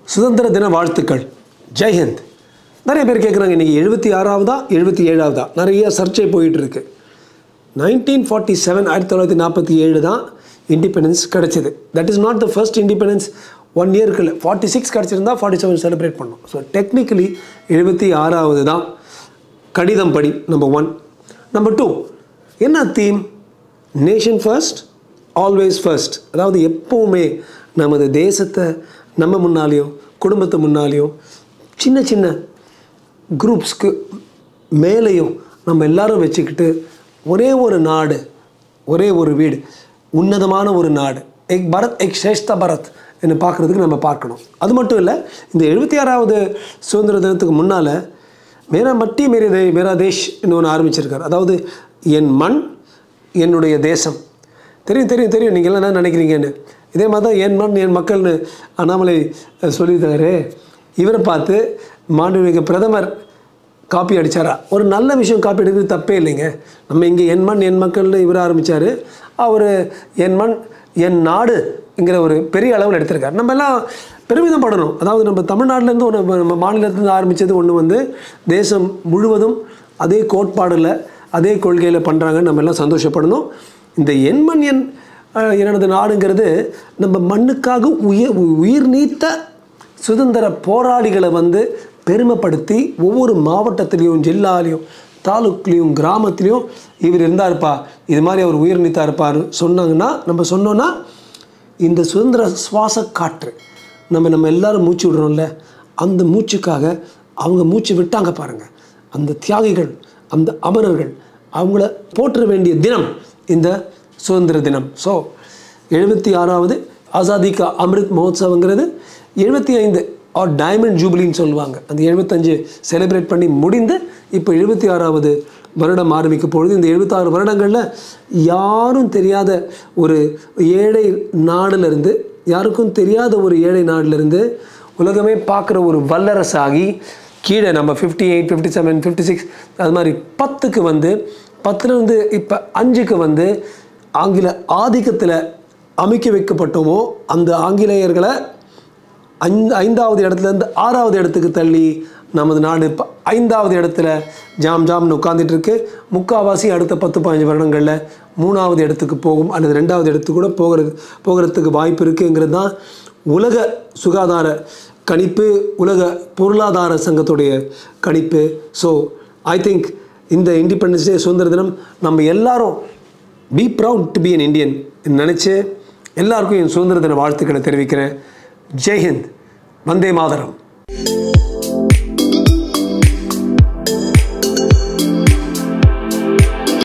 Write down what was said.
சுதந்திர தின வாழ்த்துக்கள் ஜெய்ஹிந்த் நிறைய பேர் கேட்குறாங்க இன்றைக்கி எழுபத்தி ஆறாவதா எழுபத்தி ஏழாவதா நிறைய சர்ச்சை போயிட்டு இருக்கு நைன்டீன் ஃபார்ட்டி செவன் ஆயிரத்தி தொள்ளாயிரத்தி நாற்பத்தி ஏழு தான் இண்டிபெண்டன்ஸ் கிடச்சிது that is not the first independence one இயருக்கு இல்லை ஃபார்ட்டி சிக்ஸ் கிடச்சிருந்தா ஃபார்ட்டி செவன் செலிப்ரேட் பண்ணோம் ஸோ டெக்னிக்கலி எழுபத்தி ஆறாவது தான் கடிதம் படி நம்பர் ஒன் நம்பர் டூ என்ன theme nation first always first அதாவது எப்போவுமே நமது தேசத்தை நம்ம முன்னாலேயும் குடும்பத்து முன்னாலேயும் சின்ன சின்ன குரூப்ஸ்க்கு மேலேயும் நம்ம எல்லாரும் வச்சுக்கிட்டு ஒரே ஒரு நாடு ஒரே ஒரு வீடு உன்னதமான ஒரு நாடு எக் பரத் எக் ஸ்ரேஷ்ட பரத் என்று பார்க்குறதுக்கு நம்ம பார்க்கணும் அது மட்டும் இல்லை இந்த எழுபத்தி ஆறாவது சுதந்திர தினத்துக்கு முன்னால் மேரா மட்டி மேரே தே மேரா தேஷ் ஒன்று ஆரம்பிச்சிருக்கார் அதாவது என் மண் என்னுடைய தேசம் தெரியும் தெரியும் தெரியும் நீங்கள் எல்லாம் என்ன நினைக்கிறீங்கன்னு இதே மாதிரி தான் என் மண் என் மக்கள்னு அண்ணாமலை சொல்லியிருக்காரு இவரை பார்த்து மாண்புமிகு பிரதமர் காப்பி அடித்தாரா ஒரு நல்ல விஷயம் காப்பி அடிக்கிறது தப்பே இல்லைங்க நம்ம இங்கே என் மண் என் மக்கள்னு இவர் ஆரம்பித்தார் அவர் என் மண் என் நாடுங்கிற ஒரு பெரிய அளவில் எடுத்திருக்கார் நம்ம எல்லாம் பெருமிதம் படணும் அதாவது நம்ம தமிழ்நாட்டிலேருந்து ஒன்று நம்ம மாநிலத்திலேருந்து ஆரம்பித்தது ஒன்று வந்து தேசம் முழுவதும் அதே கோட்பாடில் அதே கொள்கையில் பண்ணுறாங்கன்னு நம்ம எல்லாம் சந்தோஷப்படணும் இந்த என் மண் என் அஹ், எனது நாடுங்கிறது நம்ம மண்ணுக்காக உயிர் உயிர் நீத்த சுதந்திர போராளிகளை வந்து பெருமைப்படுத்தி ஒவ்வொரு மாவட்டத்திலையும் ஜில்லாலையும் தாலுக்குலேயும் கிராமத்துலேயும் இவர் இருந்தாருப்பா இது மாதிரி அவர் உயிர் நீத்தாருப்பார் சொன்னாங்கன்னா நம்ம சொன்னோன்னா இந்த சுதந்திர சுவாச காற்று நம்ம நம்ம எல்லாரும் மூச்சு விடுறோம்ல அந்த மூச்சுக்காக அவங்க மூச்சு விட்டாங்க பாருங்கள் அந்த தியாகிகள் அந்த அமரர்கள் அவங்கள போற்ற வேண்டிய தினம் இந்த சுதந்திர தினம் ஸோ எழுபத்தி ஆறாவது ஆசாதி கா அமிர்த் மஹோத்சவங்கிறது எழுபத்தி ஐந்து ஆர் டைமண்ட் ஜூபிலின்னு சொல்லுவாங்க அந்த எழுபத்தஞ்சு செலிப்ரேட் பண்ணி முடிந்து இப்போ எழுபத்தி ஆறாவது வருடம் ஆரம்பிக்க பொழுது இந்த எழுபத்தாறு வருடங்களில் யாரும் தெரியாத ஒரு ஏழை நாடுலேருந்து யாருக்கும் தெரியாத ஒரு ஏழை நாட்டிலிருந்து உலகமே பார்க்குற ஒரு வல்லரசாகி கீழே நம்ம fifty eight fifty seven fifty six அது மாதிரி பத்துக்கு வந்து பத்துலேருந்து இப்போ அஞ்சுக்கு வந்து ஆங்கில ஆதிக்கத்தில் அமைக்க வைக்கப்பட்டோமோ அந்த ஆங்கிலேயர்களை ஐந்து ஐந்தாவது இடத்துலேருந்து ஆறாவது இடத்துக்கு தள்ளி நமது நாடு இப்போ ஐந்தாவது இடத்துல ஜாம் ஜாம்னு உட்காந்துட்டு இருக்கு முக்காவாசி அடுத்த பத்து பதினஞ்சு வருடங்களில் மூணாவது இடத்துக்கு போகும் அல்லது ரெண்டாவது இடத்துக்கு கூட போகிறது போகிறதுக்கு வாய்ப்பு இருக்குங்கிறது தான் உலக சுகாதார கணிப்பு உலக பொருளாதார சங்கத்துடைய கணிப்பு ஸோ ஐ திங்க் இந்த இண்டிபெண்டன்ஸ் டே சுதந்திர தினம் நம்ம எல்லாரும் be proud to be an Indian நினச்சி எல்லாருக்கும் என் சுதந்திர தின வாழ்த்துக்களை தெரிவிக்கிறேன் ஜெய்ஹிந்த் வந்தே மாதரம்